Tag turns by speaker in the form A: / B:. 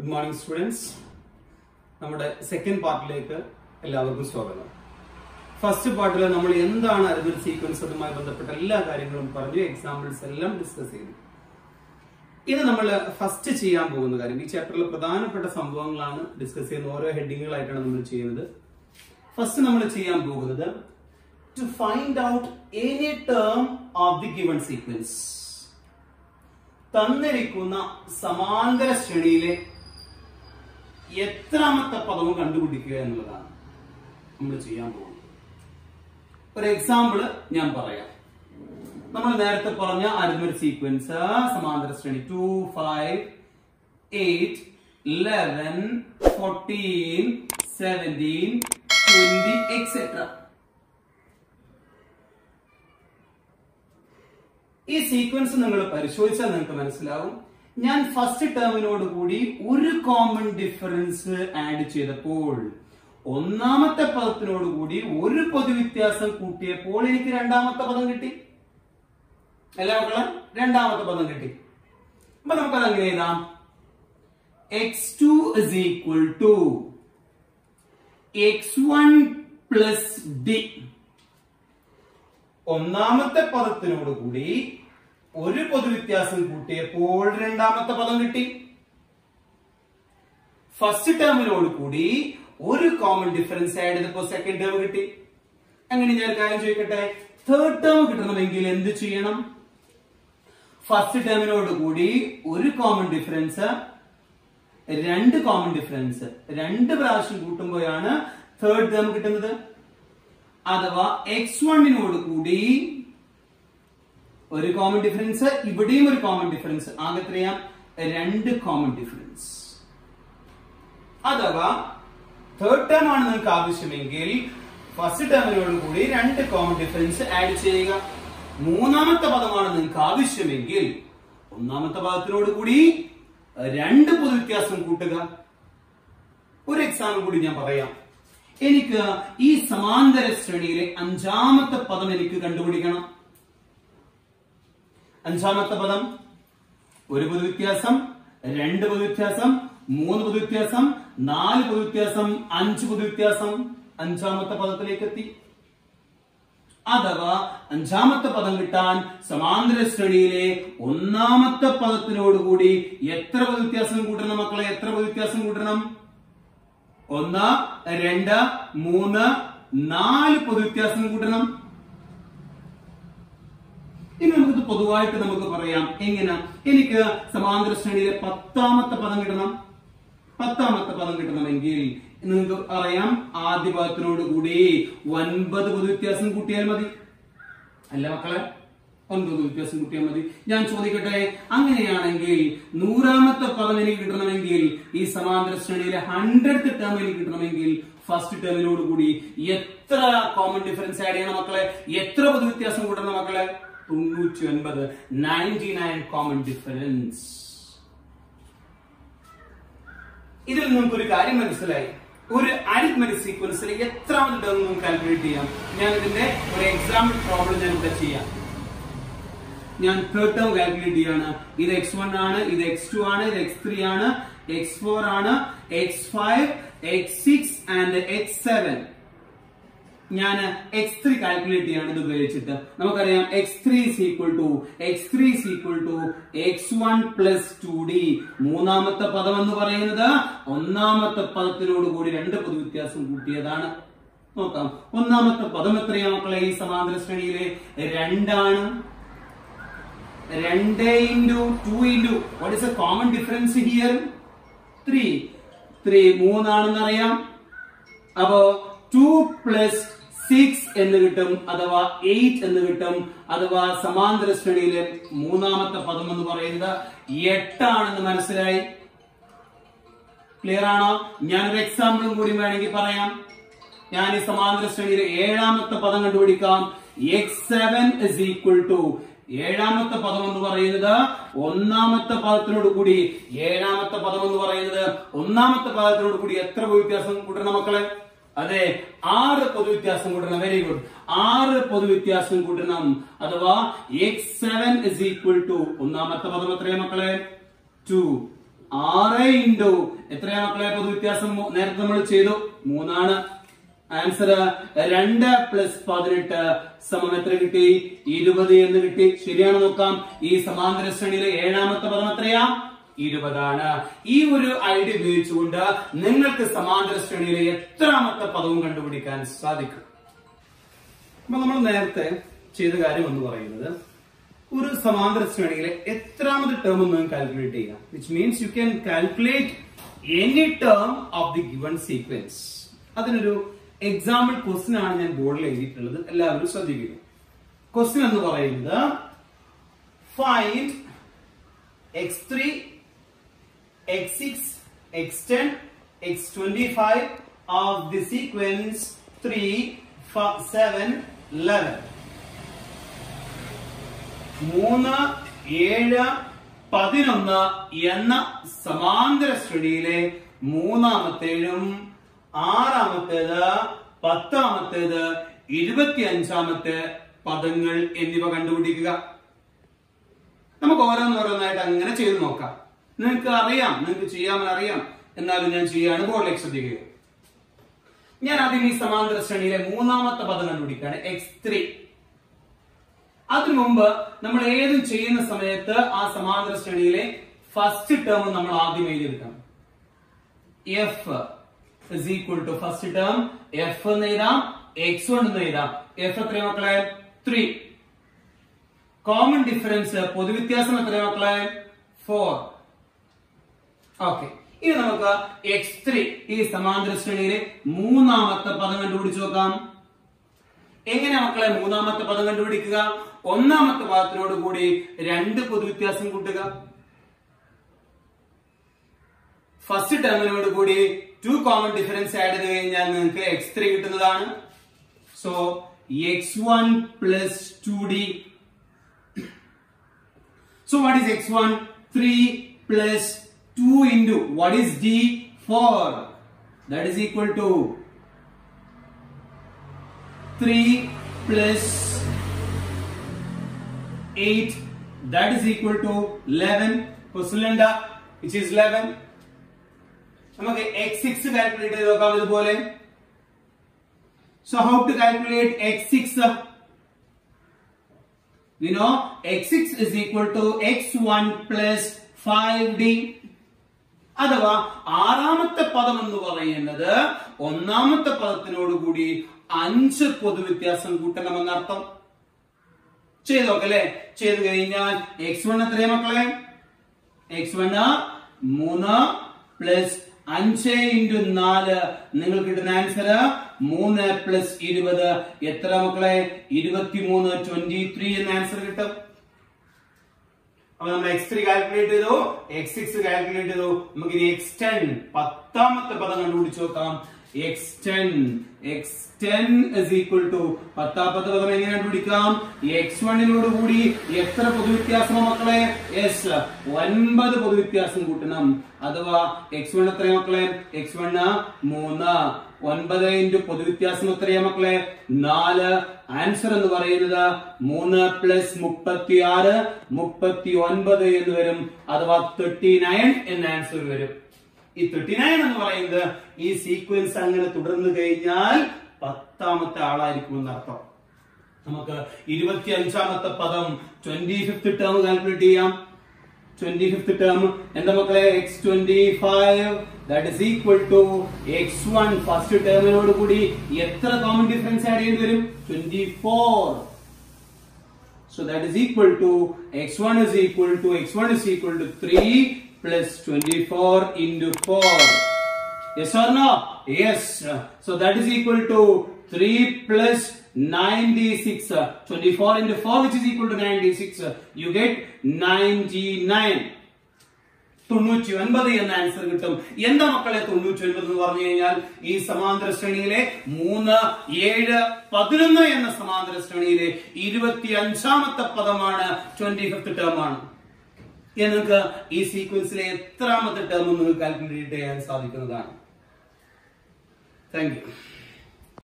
A: Good morning students നമ്മുടെ second പാർട്ടിലേക്ക് എല്ലാവർക്കും സ്വാഗതം ഫസ്റ്റ് പാർട്ടിൽ നമ്മൾ എന്താണ് അരിതൽ സീക്വൻസ് അതുമായി ബന്ധപ്പെട്ട എല്ലാ കാര്യങ്ങളും പറഞ്ഞു എക്സാമ്പിൾസ് എല്ലാം ഡിസ്കസ് ചെയ്തു ഇത് നമ്മൾ ഫസ്റ്റ് ചെയ്യാൻ പോകുന്ന കാര്യം ഈ ചാപ്റ്ററിൽ പ്രധാനപ്പെട്ട സംഭവങ്ങളാണ് ഡിസ്കസ് ചെയ്യുന്ന ഓരോ ഹെഡിങ്ങുകളായിട്ടാണ് നമ്മൾ ചെയ്യുന്നത് ഫസ്റ്റ് നമ്മൾ ചെയ്യാൻ പോകുന്നത് to find out any term of the given sequence തന്നിരിക്കുന്ന സമാന്തര ശ്രേണിയിലെ എത്രാമത്തെ പദവും കണ്ടുപിടിക്കുക എന്നുള്ളതാണ് നമ്മൾ ചെയ്യാൻ പോകുന്നത് ഒരു എക്സാമ്പിള് ഞാൻ പറയാം നമ്മൾ നേരത്തെ പറഞ്ഞ അരിത്മെറ്റിക് സീക്വൻസ് സമാന്തര ശ്രേണി two five eight eleven fourteen seventeen twenty etcetera ഈ സീക്വൻസ് നിങ്ങൾ പരിശോധിച്ചാൽ നിങ്ങൾക്ക് മനസ്സിലാവും ഞാൻ ഫസ്റ്റ് ടേമിനോട് കൂടി ഒരു കോമൺ ഡിഫറൻസ് ആഡ് ചെയ്തപ്പോൾ ഒന്നാമത്തെ പദത്തിനോട് കൂടി ഒരു പൊതുവ്യത്യാസം കൂട്ടിയപ്പോൾ എനിക്ക് രണ്ടാമത്തെ പദം കിട്ടി അല്ല മക്കളെ രണ്ടാമത്തെ പദം കിട്ടി അപ്പൊ നമുക്കത് അങ്ങനെ എഴുതാം x two is equal to x one plus d ഒന്നാമത്തെ പദത്തിനോട് കൂടി ഒരു പൊതുവ്യത്യാസം കൂട്ടിയപ്പോൾ രണ്ടാമത്തെ പദം കിട്ടി ഫസ്റ്റ് ടേമിനോട് കൂടി ഒരു കോമൺ ഡിഫറൻസ് ആഡ് ചെയ്തപ്പോ സെക്കൻഡ് ടേം കിട്ടി അങ്ങനെ ഞാൻ ഒരു കാര്യം ചോദിക്കട്ടെ തേർഡ് ടേം കിട്ടണമെങ്കിൽ എന്ത് ചെയ്യണം ഫസ്റ്റ് ടേമിനോട് കൂടി ഒരു കോമൺ ഡിഫറൻസ് രണ്ട് കോമൺ ഡിഫറൻസ് രണ്ട് പ്രാവശ്യം കൂട്ടുമ്പോഴാണ് തേർഡ് ടേം കിട്ടുന്നത് അഥവാ എക്സ് വണ്ണിനോട് കൂടി ഒരു കോമൺ ഡിഫറൻസ് ഇവിടെയും ഒരു കോമൺ ഡിഫറൻസ് ആകെ എത്രയാ രണ്ട് കോമൺ ഡിഫറൻസ് അഥവാ തേർഡ് ടേം ആണ് നിങ്ങൾക്ക് ആവശ്യമെങ്കിൽ ഫസ്റ്റ് ടേമിനോട് കൂടി രണ്ട് കോമൺ ഡിഫറൻസ് ആഡ് ചെയ്യുക മൂന്നാമത്തെ പദമാണ് നിങ്ങൾക്ക് ആവശ്യമെങ്കിൽ ഒന്നാമത്തെ പദത്തിനോട് കൂടി രണ്ട് പൊതുവ്യത്യാസം കൂട്ടുക ഒരു എക്സാമ്പിൾ കൂടി ഞാൻ പറയാം എനിക്ക് ഈ സമാന്തര ശ്രേണിയിലെ അഞ്ചാമത്തെ പദം എനിക്ക് കണ്ടുപിടിക്കണം അഞ്ചാമത്തെ പദം ഒരു പൊതുവ്യത്യാസം രണ്ട് പൊതുവ്യത്യാസം മൂന്ന് പൊതുവ്യത്യാസം നാല് പൊതുവ്യത്യാസം അഞ്ച് പൊതുവ്യത്യാസം അഞ്ചാമത്തെ പദത്തിലേക്ക് എത്തി അഥവാ അഞ്ചാമത്തെ പദം കിട്ടാൻ സമാന്തര ശ്രേണിയിലെ ഒന്നാമത്തെ പദത്തിനോടുകൂടി എത്ര പൊതുവ്യത്യാസം കൂട്ടണം മക്കളെ എത്ര പൊതുവ്യത്യാസം കൂട്ടണം ഒന്ന് രണ്ട് മൂന്ന് നാല് പൊതുവ്യത്യാസം കൂട്ടണം ഇനി നമുക്ക് പൊതുവായിട്ട് നമുക്ക് പറയാം എങ്ങനെ എനിക്ക് സമാന്തര ശ്രേണിയിലെ പത്താമത്തെ പദം കിട്ടണം പത്താമത്തെ പദം കിട്ടണമെങ്കിൽ നിങ്ങൾക്ക് അറിയാം ആദ്യ പദത്തിനോട് കൂടി ഒൻപത് പൊതുവ്യത്യാസം കൂട്ടിയാൽ മതി അല്ല മക്കളെ ഒൻപത് വ്യത്യാസം കൂട്ടിയാൽ മതി ഞാൻ ചോദിക്കട്ടെ അങ്ങനെയാണെങ്കിൽ നൂറാമത്തെ പദം എനിക്ക് കിട്ടണമെങ്കിൽ ഈ സമാന്തര ശ്രേണിയിലെ ഹൺഡ്രഡ് ടേം എനിക്ക് കിട്ടണമെങ്കിൽ ഫസ്റ്റ് ടേമിനോട് കൂടി എത്ര കോമൺ ഡിഫറൻസ് ആഡ് ചെയ്യണം മക്കളെ എത്ര പൊതുവ്യത്യാസം കൂട്ടണം മക്കളെ തൊണ്ണൂറ്റി ഒൻപത് നയൻറ്റി നയൻ കോമൺ ഡിഫറൻസ് ഇതിൽ നിങ്ങൾക്ക് ഒരു കാര്യം മനസ്സിലായി ഒരു അരിത്മെറ്റിക് സീക്വൻസിൽ എത്രാമത് ടേം നമുക്ക് കാൽക്കുലേറ്റ് ചെയ്യാം ഞാൻ ഇതിന്റെ ഒരു എക്സാമ്പിൾ പ്രോബ്ലം ഞാൻ ഇവിടെ ചെയ്യാം ഞാൻ തേർഡ് ടേം കാൽക്കുലേറ്റ് ചെയ്യാണ് ഇത് എക്സ് വൺ ആണ് ഇത് എക്സ് ടു ആണ് ഇത് എക്സ് ത്രീ ആണ് എക്സ് ഫോർ ആണ് x five x six and x seven ഞാൻ എക്സ് ത്രീ കാൽക്കുലേറ്റ് ചെയ്യാണ് ഇത് ഉപയോഗിച്ചിട്ട് നമുക്കറിയാം x three is equal to x three is equal to x one plus two d മൂന്നാമത്തെ പദം എന്ന് പറയുന്നത് ഒന്നാമത്തെ പദത്തിനോട് കൂടി രണ്ട് പൊതുവ്യത്യാസം കൂട്ടിയതാണ് നോക്കാം ഒന്നാമത്തെ പദം എത്രയാ മക്കളെ ഈ സമാന്തര ശ്രേണിയിലെ രണ്ടാണ് രണ്ട് into two into what is a common difference here three three മൂന്നാണെന്ന് അറിയാം അപ്പോ ടു പ്ലസ് സിക്സ് എന്ന് കിട്ടും അഥവാ എയ്റ്റ് എന്ന് കിട്ടും അഥവാ സമാന്തര ശ്രേണിയിലെ മൂന്നാമത്തെ പദം എന്ന് പറയുന്നത് എട്ടാണെന്ന് മനസ്സിലായി ക്ലിയർ ആണോ ഞാനൊരു എക്സാമ്പിളും കൂടി വേണമെങ്കിൽ പറയാം ഞാൻ ഈ സമാന്തര ശ്രേണിയിലെ ഏഴാമത്തെ പദം കണ്ടുപിടിക്കാം x seven is equal to ഏഴാമത്തെ പദം എന്ന് പറയുന്നത് ഒന്നാമത്തെ പദത്തിനോട് കൂടി ഏഴാമത്തെ പദം എന്ന് പറയുന്നത് ഒന്നാമത്തെ പദത്തിനോട് കൂടി എത്ര വ്യത്യാസം കൂട്ടണം മക്കളെ അതെ ആറ് പൊതുവ്യത്യാസം കൂട്ടണം വെരി ഗുഡ് ആറ് പൊതുവ്യത്യാസം കൂട്ടണം അഥവാ x seven is equal to ഒന്നാമത്തെ പദം എത്രയാ മക്കളെ ടു ആറ് ഇൻറ്റു എത്രയാ മക്കളെ പൊതുവ്യത്യാസം മൂ- നേരത്തെ നമ്മൾ ചെയ്തു മൂന്നാണ് ആൻസർ രണ്ട് പ്ലസ് പതിനെട്ട് സമം എത്ര കിട്ടി ഇരുപത് എന്ന് കിട്ടി ശരിയാണ് നോക്കാം ഈ സമാന്തര ശ്രേണിയിലെ ഏഴാമത്തെ പദം എത്രയാ ഇരുപതാണ് ഈ ഒരു ഐഡിയ ഉപയോഗിച്ചുകൊണ്ട് നിങ്ങൾക്ക് സമാന്തര ശ്രേണിയിലെ എത്രാമത്തെ പദവും കണ്ടുപിടിക്കാൻ സാധിക്കും അപ്പൊ നമ്മൾ നേരത്തെ ചെയ്ത കാര്യം എന്ന് പറയുന്നത് ഒരു സമാന്തര ശ്രേണിയിലെ എത്രാമത്തെ ടേം ഒന്ന് കാൽക്കുലേറ്റ് ചെയ്യാം which means you can calculate any term of the given sequence അതിനൊരു എക്സാമ്പിൾ ക്വസ്റ്റ്യൻ ആണ് ഞാൻ ബോർഡിൽ എഴുതിയിട്ടുള്ളത് എല്ലാവരും ശ്രദ്ധിക്കുക ക്വസ്റ്റ്യൻ എന്ന് പറയുന്നത് find x three x6, x10, x25 of the sequence 3, 7, 11. മൂന്ന് ഏഴ് പതിനൊന്ന് എന്ന സമാന്തര ശ്രേണിയിലെ മൂന്നാമത്തേതും ആറാമത്തേത് പത്താമത്തേത് ഇരുപത്തിയഞ്ചാമത്തെ പദങ്ങൾ എന്നിവ കണ്ടുപിടിക്കുക നമുക്ക് ഓരോന്നോരോന്നായിട്ട് അങ്ങനെ ചെയ്തു നോക്കാം നിങ്ങൾക്ക് അറിയാം നിങ്ങൾക്ക് ചെയ്യാമെന്ന് അറിയാം എന്നാലും ഞാൻ ചെയ്യാണ് ബോർഡിലേക്ക് ശ്രദ്ധിക്കുക ഞാൻ ആദ്യം ഈ സമാന്തര ശ്രേണിയിലെ മൂന്നാമത്തെ പദം കണ്ടുപിടിക്കുകയാണ് എക്സ് ത്രീ അതിനു മുമ്പ് നമ്മൾ ഏതും ചെയ്യുന്ന സമയത്ത് ആ സമാന്തര ശ്രേണിയിലെ ഫസ്റ്റ് ടേം നമ്മൾ ആദ്യം എഴുതിയെടുക്കണം f is equal to first term f എന്ന് എഴുതാം എക്സ് വൺ എന്ന് എഴുതാം എഫ് എത്ര മക്കളെ ത്രീ കോമൺ ഡിഫറൻസ് പൊതുവ്യത്യാസം എത്ര മക്കളെ ഫോർ ഓക്കെ ഇനി നമുക്ക് എക്സ് ത്രീ ഈ സമാന്തര ശ്രേണിയിലെ മൂന്നാമത്തെ പദം കണ്ടുപിടിച്ചു നോക്കാം എങ്ങനെ മക്കളെ മൂന്നാമത്തെ പദം കണ്ടുപിടിക്കുക ഒന്നാമത്തെ പദത്തിനോട് കൂടി രണ്ട് പൊതുവ്യത്യാസം കൂട്ടുക ഫസ്റ്റ് ടേമിനോട് കൂടി ടു കോമൺ ഡിഫറൻസ് ആഡ് ചെയ്ത് കഴിഞ്ഞാൽ നിങ്ങൾക്ക് എക്സ് ത്രീ കിട്ടുന്നതാണ് so x one plus two d So what is x1? 3 plus 2 into what is d? 4. That is equal to 3 plus 8. That is equal to 11. Question which is 11. നമുക്ക് x6 calculate ചെയ്ത് നോക്കാം ഇതുപോലെ so how to calculate x6 we know x6 is equal to x1 plus 5d അഥവാ ആറാമത്തെ പദം എന്ന് പറയുന്നത് ഒന്നാമത്തെ പദത്തിനോട് കൂടി അഞ്ച് പൊതുവ്യത്യാസം കൂട്ടണമെന്നർത്ഥം ചെയ്ത് നോക്കല്ലേ ചെയ്ത് കഴിഞ്ഞാൽ എക്സ് വൺ എത്രയാ മക്കളെ എക്സ് വൺ മൂന്ന് പ്ലസ് അഞ്ച് ഇൻറ്റു നാല് നിങ്ങൾക്ക് കിട്ടുന്ന ആൻസർ മൂന്ന് പ്ലസ് ഇരുപത് എത്ര മക്കളെ ഇരുപത്തിമൂന്ന് ട്വന്റി ത്രീ എന്ന ആൻസർ കിട്ടും അപ്പൊ നമ്മൾ എക്സ് ത്രീ കാൽക്കുലേറ്റ് ചെയ്തു എക്സ് സിക്സ് കാൽക്കുലേറ്റ് ചെയ്തു നമുക്ക് ഇനി എക്സ് ടെൻ പത്താമത്തെ പദം കണ്ടുപിടിച്ച് നോക്കാം x ten x ten is equal to പത്താമത്തെ പദം എങ്ങനെ കണ്ടുപിടിക്കാം എക്സ് വണ്ണിനോട് കൂടി എത്ര പൊതുവ്യത്യാസമോ മക്കളെ യെസ് ഒൻപത് പൊതുവ്യത്യാസം കൂട്ടണം അഥവാ എക്സ് വൺ എത്രയാ മക്കളെ എക്സ് വണ് മൂന്ന് ഒൻപത് ഇൻറ്റു പൊതുവ്യത്യാസം എത്രയാ മക്കളെ നാല് ആൻസർ എന്ന് പറയുന്നത് മൂന്ന് പ്ലസ് മുപ്പത്തി ആറ് മുപ്പത്തി ഒൻപത് എന്ന് വരും അഥവാ തേർട്ടി നയൻ എന്ന ആൻസർ വരും ഈ തേർട്ടി നയൻ എന്ന് പറയുന്നത് ഈ സീക്വൻസ് അങ്ങനെ തുടർന്നു കഴിഞ്ഞാൽ പത്താമത്തെ ആളായിരിക്കും എന്നർത്ഥം നമുക്ക് ഇരുപത്തി അഞ്ചാമത്തെ പദം ട്വന്റി ഫിഫ്ത് ടേം കാൽക്കുലേറ്റ് ചെയ്യാം ട്വന്റി ഫിഫ്ത് ടേം എന്താ മക്കളെ x twenty five that is equal to x one first ടേമിനോട് കൂടി എത്ര കോമൺ ഡിഫറൻസ് ആഡ് ചെയ്യേണ്ടി വരും twenty four So that is equal to x1 is equal to x1 is equal to 3 plus 24 into 4. Yes or no? Yes. So that is equal to 3 plus 96. 24 into 4 which is equal to 96. You get 99. തൊണ്ണൂറ്റി ഒൻപത് എന്ന answer കിട്ടും എന്താ മക്കളെ തൊണ്ണൂറ്റി ഒൻപത് എന്ന് പറഞ്ഞു കഴിഞ്ഞാൽ ഈ സമാന്തര ശ്രേണിയിലെ മൂന്ന് ഏഴ് പതിനൊന്ന് എന്ന സമാന്തര ശ്രേണിയിലെ ഇരുപത്തി അഞ്ചാമത്തെ പദമാണ് ട്വന്റി ഫിഫ്ത് ടേം ആണ് നിങ്ങൾക്ക് ഈ സീക്വൻസിലെ എത്രാമത്തെ ടേം നിങ്ങൾക്ക് കാൽക്കുലേറ്റ് ചെയ്യാൻ സാധിക്കുന്നതാണ് താങ്ക് യു